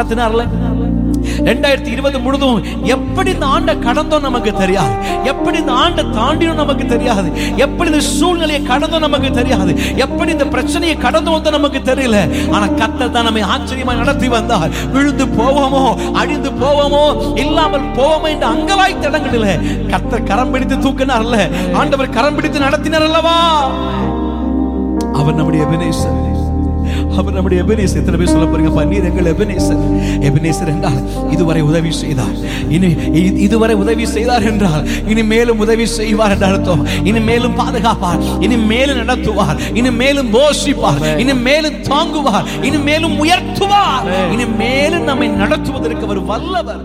நடத்தினார்ல ரெண்டாயிரத்தி இருபது முழுதும் எப்படி இந்த ஆண்டை கடந்தோம் நமக்கு தெரியாது எப்படி இந்த ஆண்டை தாண்டினோம் நமக்கு தெரியாது எப்படி இந்த சூழ்நிலையை கடந்தோம் நமக்கு தெரியாது எப்படி இந்த பிரச்சனையை கடந்து வந்தோம் நமக்கு தெரியல ஆனா கத்தர் தான் நம்மை ஆச்சரியமா நடத்தி வந்தார் விழுந்து போவோமோ அழிந்து போவோமோ இல்லாமல் போவோமோ என்ற அங்கலாய் தடங்களில் கத்தர் கரம் பிடித்து தூக்கினார்ல ஆண்டவர் கரம் பிடித்து நடத்தினார் அல்லவா அவர் நம்முடைய எபனேசர் அவர் நம்முடைய எபனேசர் எத்தனை பேர் சொல்ல போறீங்க நீர் எங்கள் எபனேசர் எபனேசர் என்றால் இதுவரை உதவி செய்தார் இனி இ- இதுவரை உதவி செய்தார் என்றால் இனி மேலும் உதவி செய்வார் என்று அர்த்தம் இனி மேலும் பாதுகாப்பார் இனி மேலும் நடத்துவார் இனி மேலும் போஷிப்பார் இனி மேலும் தாங்குவார் இனி மேலும் உயர்த்துவார் இனி மேலும் நம்மை நடத்துவதற்கு அவர் வல்லவர்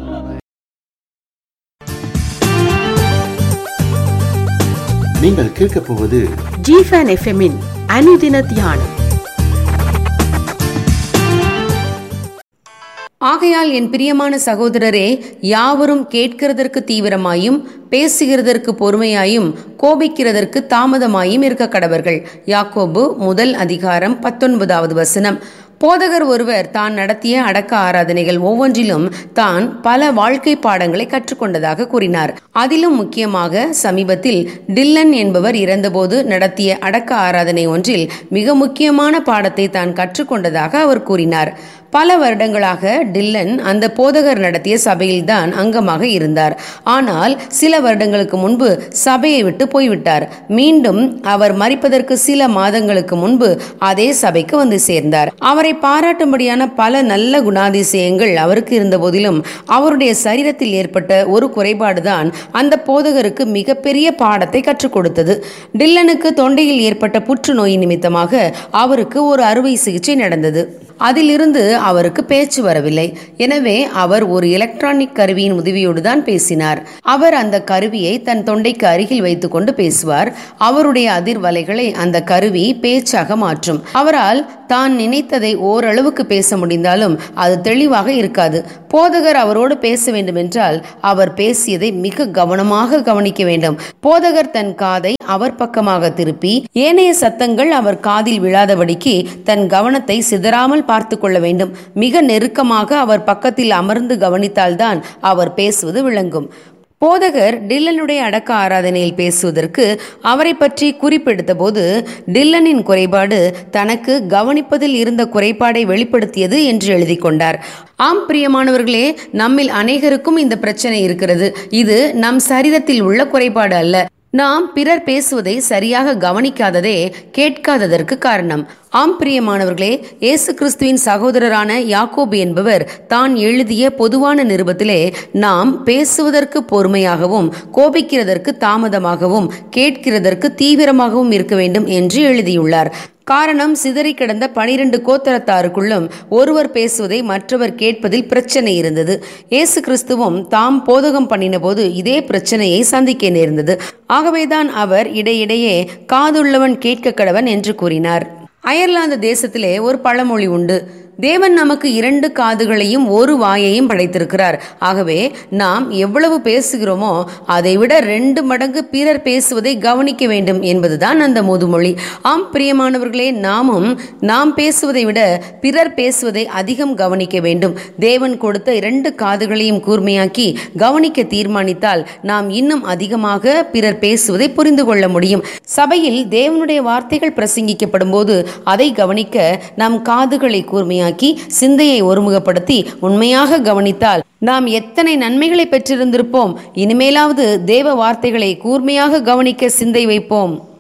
நீங்கள் கேட்கப் போவது ஜிஃபன் எஃப்எம்மின் அனுதின தியானம் ஆகையால் என் பிரியமான சகோதரரே யாவரும் கேட்கிறதற்கு தீவிரமாயும் பேசுகிறதற்கு பொறுமையாயும் கோபிக்கிறதற்கு தாமதமாயும் இருக்க கடவர்கள் யாக்கோபு முதல் அதிகாரம் பத்தொன்பதாவது வசனம் போதகர் ஒருவர் தான் நடத்திய அடக்க ஆராதனைகள் ஒவ்வொன்றிலும் தான் பல வாழ்க்கை பாடங்களை கற்றுக்கொண்டதாக கூறினார் அதிலும் முக்கியமாக சமீபத்தில் டில்லன் என்பவர் இறந்தபோது நடத்திய அடக்க ஆராதனை ஒன்றில் மிக முக்கியமான பாடத்தை தான் கற்றுக்கொண்டதாக அவர் கூறினார் பல வருடங்களாக டில்லன் அந்த போதகர் நடத்திய சபையில்தான் அங்கமாக இருந்தார் ஆனால் சில வருடங்களுக்கு முன்பு சபையை விட்டு போய்விட்டார் மீண்டும் அவர் மறிப்பதற்கு சில மாதங்களுக்கு முன்பு அதே சபைக்கு வந்து சேர்ந்தார் அவரை பாராட்டும்படியான பல நல்ல குணாதிசயங்கள் அவருக்கு இருந்த போதிலும் அவருடைய சரீரத்தில் ஏற்பட்ட ஒரு குறைபாடுதான் அந்த போதகருக்கு மிகப்பெரிய பாடத்தை கற்றுக் கொடுத்தது டில்லனுக்கு தொண்டையில் ஏற்பட்ட புற்றுநோய் நிமித்தமாக அவருக்கு ஒரு அறுவை சிகிச்சை நடந்தது அதிலிருந்து அவருக்கு பேச்சு வரவில்லை எனவே அவர் ஒரு எலக்ட்ரானிக் கருவியின் உதவியோடு தான் பேசினார் அவர் அந்த கருவியை தன் தொண்டைக்கு அருகில் வைத்துக்கொண்டு பேசுவார் அவருடைய அதிர்வலைகளை அந்த கருவி பேச்சாக மாற்றும் அவரால் தான் நினைத்ததை ஓரளவுக்கு பேச முடிந்தாலும் அது தெளிவாக இருக்காது போதகர் அவரோடு பேச வேண்டுமென்றால் அவர் பேசியதை மிக கவனமாக கவனிக்க வேண்டும் போதகர் தன் காதை அவர் பக்கமாக திருப்பி ஏனைய சத்தங்கள் அவர் காதில் விழாதபடிக்கு தன் கவனத்தை சிதறாமல் பார்த்து கொள்ள வேண்டும் மிக நெருக்கமாக அவர் பக்கத்தில் அமர்ந்து கவனித்தால்தான் அவர் பேசுவது விளங்கும் போதகர் டில்லனுடைய அடக்க ஆராதனையில் பேசுவதற்கு அவரை பற்றி குறிப்பெடுத்த போது டில்லனின் குறைபாடு தனக்கு கவனிப்பதில் இருந்த குறைபாடை வெளிப்படுத்தியது என்று எழுதி கொண்டார் ஆம் பிரியமானவர்களே நம்மில் அநேகருக்கும் இந்த பிரச்சனை இருக்கிறது இது நம் சரீரத்தில் உள்ள குறைபாடு அல்ல நாம் பிறர் பேசுவதை சரியாக கவனிக்காததே கேட்காததற்கு காரணம் ஆம் பிரியமானவர்களே இயேசு கிறிஸ்துவின் சகோதரரான யாக்கோபு என்பவர் தான் எழுதிய பொதுவான நிருபத்திலே நாம் பேசுவதற்கு பொறுமையாகவும் கோபிக்கிறதற்கு தாமதமாகவும் கேட்கிறதற்கு தீவிரமாகவும் இருக்க வேண்டும் என்று எழுதியுள்ளார் காரணம் சிதறி கிடந்த பனிரெண்டு கோத்தரத்தாருக்குள்ளும் ஒருவர் பேசுவதை மற்றவர் கேட்பதில் பிரச்சனை இருந்தது இயேசு கிறிஸ்துவும் தாம் போதகம் பண்ணினபோது இதே பிரச்சனையை சந்திக்க நேர்ந்தது ஆகவேதான் அவர் இடையிடையே காதுள்ளவன் கேட்க கடவன் என்று கூறினார் அயர்லாந்து தேசத்திலே ஒரு பழமொழி உண்டு தேவன் நமக்கு இரண்டு காதுகளையும் ஒரு வாயையும் படைத்திருக்கிறார் ஆகவே நாம் எவ்வளவு பேசுகிறோமோ அதைவிட ரெண்டு மடங்கு பிறர் பேசுவதை கவனிக்க வேண்டும் என்பதுதான் அந்த முதுமொழி ஆம் பிரியமானவர்களே நாமும் நாம் பேசுவதை விட பிறர் பேசுவதை அதிகம் கவனிக்க வேண்டும் தேவன் கொடுத்த இரண்டு காதுகளையும் கூர்மையாக்கி கவனிக்க தீர்மானித்தால் நாம் இன்னும் அதிகமாக பிறர் பேசுவதை புரிந்து கொள்ள முடியும் சபையில் தேவனுடைய வார்த்தைகள் பிரசங்கிக்கப்படும் போது அதை கவனிக்க நம் காதுகளை கூர்மையாக்கி சிந்தையை ஒருமுகப்படுத்தி உண்மையாக கவனித்தால் நாம் எத்தனை நன்மைகளை பெற்றிருந்திருப்போம் இனிமேலாவது தேவ வார்த்தைகளை கூர்மையாக கவனிக்க சிந்தை வைப்போம்